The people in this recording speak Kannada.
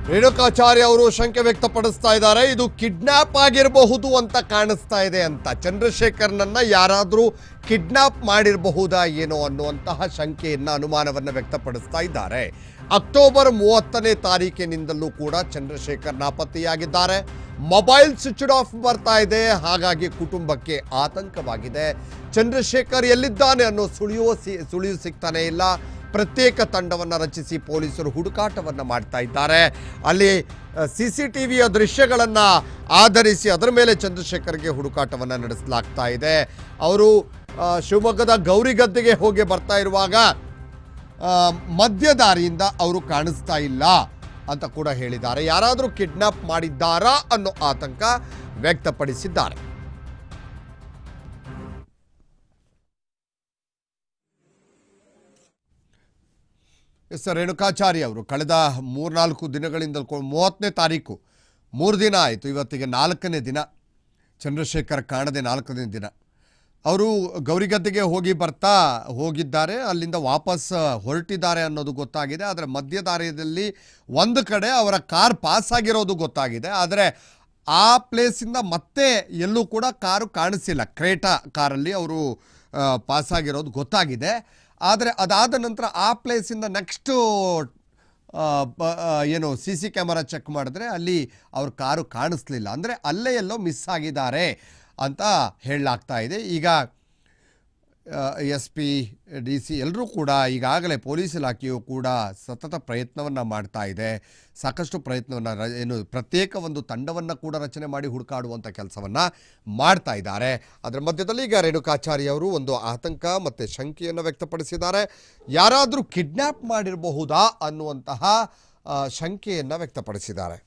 ರೇಣುಕಾಚಾರ್ಯ ಅವರು ಶಂಕೆ ವ್ಯಕ್ತಪಡಿಸ್ತಾ ಇದ್ದಾರೆ ಇದು ಕಿಡ್ನಾಪ್ ಆಗಿರಬಹುದು ಅಂತ ಕಾಣಿಸ್ತಾ ಇದೆ ಅಂತ ಚಂದ್ರಶೇಖರ್ನನ್ನ ಯಾರಾದರೂ ಕಿಡ್ನಾಪ್ ಮಾಡಿರಬಹುದಾ ಏನೋ ಅನ್ನುವಂತಹ ಶಂಕೆಯನ್ನ ಅನುಮಾನವನ್ನು ವ್ಯಕ್ತಪಡಿಸ್ತಾ ಇದ್ದಾರೆ ಅಕ್ಟೋಬರ್ ಮೂವತ್ತನೇ ತಾರೀಕಿನಿಂದಲೂ ಕೂಡ ಚಂದ್ರಶೇಖರ್ ನಾಪತ್ತೆಯಾಗಿದ್ದಾರೆ ಮೊಬೈಲ್ ಸ್ವಿಚ್ಡ್ ಆಫ್ ಬರ್ತಾ ಇದೆ ಹಾಗಾಗಿ ಕುಟುಂಬಕ್ಕೆ ಆತಂಕವಾಗಿದೆ ಚಂದ್ರಶೇಖರ್ ಎಲ್ಲಿದ್ದಾನೆ ಅನ್ನೋ ಸುಳಿಯುವ ಸಿ ಸುಳಿವು ಸಿಗ್ತಾನೆ ಇಲ್ಲ ಪ್ರತ್ಯೇಕ ತಂಡವನ್ನು ರಚಿಸಿ ಪೊಲೀಸರು ಹುಡುಕಾಟವನ್ನು ಮಾಡ್ತಾ ಇದ್ದಾರೆ ಅಲ್ಲಿ ಸಿ ಸಿ ಟಿ ವಿಯ ದೃಶ್ಯಗಳನ್ನು ಆಧರಿಸಿ ಅದರ ಮೇಲೆ ಚಂದ್ರಶೇಖರ್ಗೆ ಹುಡುಕಾಟವನ್ನು ನಡೆಸಲಾಗ್ತಾ ಇದೆ ಅವರು ಆ, ಶಿವಮೊಗ್ಗದ ಗೌರಿಗದ್ದೆಗೆ ಹೋಗಿ ಬರ್ತಾ ಇರುವಾಗ ಆ, ಮಧ್ಯದಾರಿಯಿಂದ ಅವರು ಕಾಣಿಸ್ತಾ ಇಲ್ಲ ಅಂತ ಕೂಡ ಹೇಳಿದ್ದಾರೆ ಯಾರಾದರೂ ಕಿಡ್ನಾಪ್ ಮಾಡಿದ್ದಾರಾ ಅನ್ನೋ ಆತಂಕ ವ್ಯಕ್ತಪಡಿಸಿದ್ದಾರೆ ಎಸ್ ರೇಣುಕಾಚಾರ್ಯ ಅವರು ಕಳೆದ ಮೂರ್ನಾಲ್ಕು ದಿನಗಳಿಂದ ಮೂವತ್ತನೇ ತಾರೀಕು ಮೂರು ದಿನ ಆಯಿತು ಇವತ್ತಿಗೆ ನಾಲ್ಕನೇ ದಿನ ಚಂದ್ರಶೇಖರ್ ಕಾಣದೆ ನಾಲ್ಕನೇ ದಿನ ಅವರು ಗೌರಿಗದ್ದೆಗೆ ಹೋಗಿ ಬರ್ತಾ ಹೋಗಿದ್ದಾರೆ ಅಲ್ಲಿಂದ ವಾಪಸ್ ಹೊರಟಿದ್ದಾರೆ ಅನ್ನೋದು ಗೊತ್ತಾಗಿದೆ ಆದರೆ ಮಧ್ಯದಾರಿಯಲ್ಲಿ ಒಂದು ಕಡೆ ಅವರ ಕಾರ್ ಪಾಸ್ ಆಗಿರೋದು ಗೊತ್ತಾಗಿದೆ ಆದರೆ ಆ ಪ್ಲೇಸಿಂದ ಮತ್ತೆ ಎಲ್ಲೂ ಕೂಡ ಕಾರು ಕಾಣಿಸಿಲ್ಲ ಕ್ರೇಟಾ ಕಾರಲ್ಲಿ ಅವರು ಪಾಸ್ ಆಗಿರೋದು ಗೊತ್ತಾಗಿದೆ ಆದರೆ ಅದಾದ ನಂತರ ಆ ಪ್ಲೇಸಿಂದ ನೆಕ್ಸ್ಟು ಏನು ಸಿ ಸಿ ಕ್ಯಾಮರಾ ಚೆಕ್ ಮಾಡಿದ್ರೆ ಅಲ್ಲಿ ಅವ್ರ ಕಾರು ಕಾಣಿಸ್ಲಿಲ್ಲ ಅಂದರೆ ಅಲ್ಲೇ ಎಲ್ಲೋ ಮಿಸ್ ಆಗಿದ್ದಾರೆ ಅಂತ ಹೇಳಲಾಗ್ತಾ ಇದೆ ಈಗ ಎಸ್ ಪಿ ಡಿ ಸಿ ಎಲ್ಲರೂ ಕೂಡ ಈಗಾಗಲೇ ಪೊಲೀಸ್ ಇಲಾಖೆಯು ಕೂಡ ಸತತ ಪ್ರಯತ್ನವನ್ನು ಮಾಡ್ತಾ ಇದೆ ಸಾಕಷ್ಟು ಪ್ರಯತ್ನವನ್ನು ರ ಏನು ಪ್ರತ್ಯೇಕ ಒಂದು ತಂಡವನ್ನು ಕೂಡ ರಚನೆ ಮಾಡಿ ಹುಡುಕಾಡುವಂಥ ಕೆಲಸವನ್ನು ಮಾಡ್ತಾ ಇದ್ದಾರೆ ಅದರ ಮಧ್ಯದಲ್ಲಿ ಈಗ ರೇಣುಕಾಚಾರ್ಯ ಅವರು ಒಂದು ಆತಂಕ ಮತ್ತು ಶಂಕೆಯನ್ನು ವ್ಯಕ್ತಪಡಿಸಿದ್ದಾರೆ ಯಾರಾದರೂ ಕಿಡ್ನ್ಯಾಪ್ ಮಾಡಿರಬಹುದಾ ಅನ್ನುವಂತಹ ಶಂಕೆಯನ್ನು ವ್ಯಕ್ತಪಡಿಸಿದ್ದಾರೆ